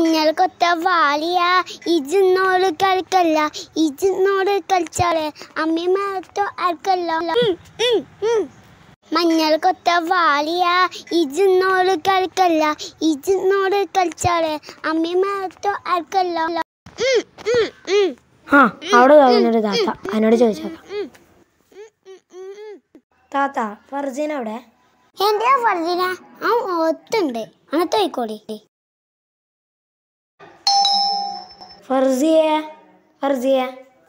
മഞ്ഞൾ കൊത്ത വാളിയ ഇജിന്നോട് കളിക്കല്ല ഇജിന്നോട് കളിച്ചാല് അമ്മമാരത്തോ ആർക്കല്ല ഉം, ഉം, ഉം. മഞ്ഞൾ കൊത്ത വാളിയ ഇജിന്നോട് കളിക്കല്ല ഇജിന്നോട് കളിച്ചാല് അമ്മമാരത്തോ ആർക്കല്ല ഉം, ഉം, ഉം. ആ അവിടെ കാണുന്നൊരു താത്ത അതിനോട് ചോദിച്ചോക്കാം താത്ത ഫർസീൻ അവിടെ എന്റെ പറഞ്ഞ ആ ഓത്തുണ്ട് അങ്ങനത്തെ ആയിക്കോടി ഫർസിയെ ഫർസിയെ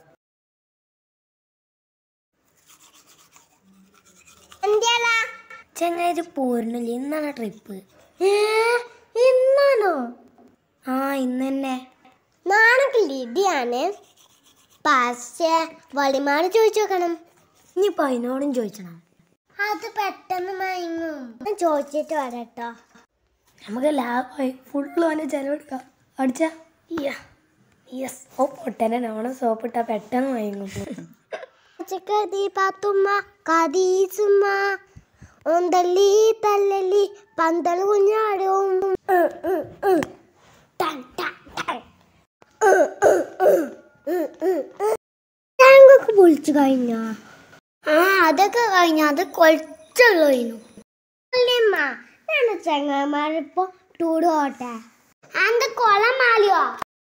ചങ്ങായി പോരുന്നില്ല ഇന്നാണ് ട്രിപ്പ് ഇന്നാണോ ആ ഇന്ന് തന്നെ നാണക്കില്ല ഇടിയാണ് പക്ഷേ വളിമാട് ചോദിച്ചു നോക്കണം ഇനിയിപ്പോ അതിനോടും ചോദിച്ചണം അത് പെട്ടെന്ന് മയങ്ങും ഞാൻ ചോദിച്ചിട്ട് വരട്ടോ നമുക്ക് ലാഭമായി ഫുള്ള് അവനെ ചെലവെടുക്കാം അടിച്ചാ യെസ് ഓ പൊട്ടനെ നോണം സോപ്പ് ഇട്ടാ പെട്ടെന്ന് മയങ്ങും കതി പാത്തുമ്മ കതീസുമ്മ ഒന്തല്ലി തല്ലല്ലി പന്തൽ കുഞ്ഞാടും ടാങ്കൊക്കെ പൊളിച്ചു കഴിഞ്ഞോ ആ അതൊക്കെ കഴിഞ്ഞ അത് കൊളിച്ചുള്ളൂ അല്ലേമ്മ ഞാൻ ചങ്ങന്മാരിപ്പോ ടൂട് പോട്ടെ അന്റെ കൊളം മാലിയോ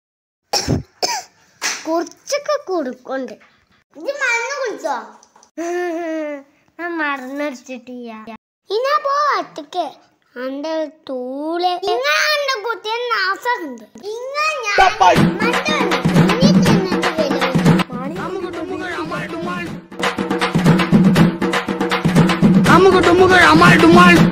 കുറച്ചൊക്കെ കൊടുക്കുന്നുണ്ട് ഇത് മരുന്ന് കുടിച്ചോ ഞാൻ മറന്നടിച്ചിട്ടില്ല ഇന്നാ പോ ഒറ്റക്ക് അന്റെ തൂളെ ഇങ്ങ അന്റെ കുത്തിയ നാസുണ്ട് ഇങ്ങ ഞാൻ മറ്റേ ഇനി തിന്നിട്ട് വരും അമുക്ക് ടുമുകൾ അമാൾ ഡുമാൾ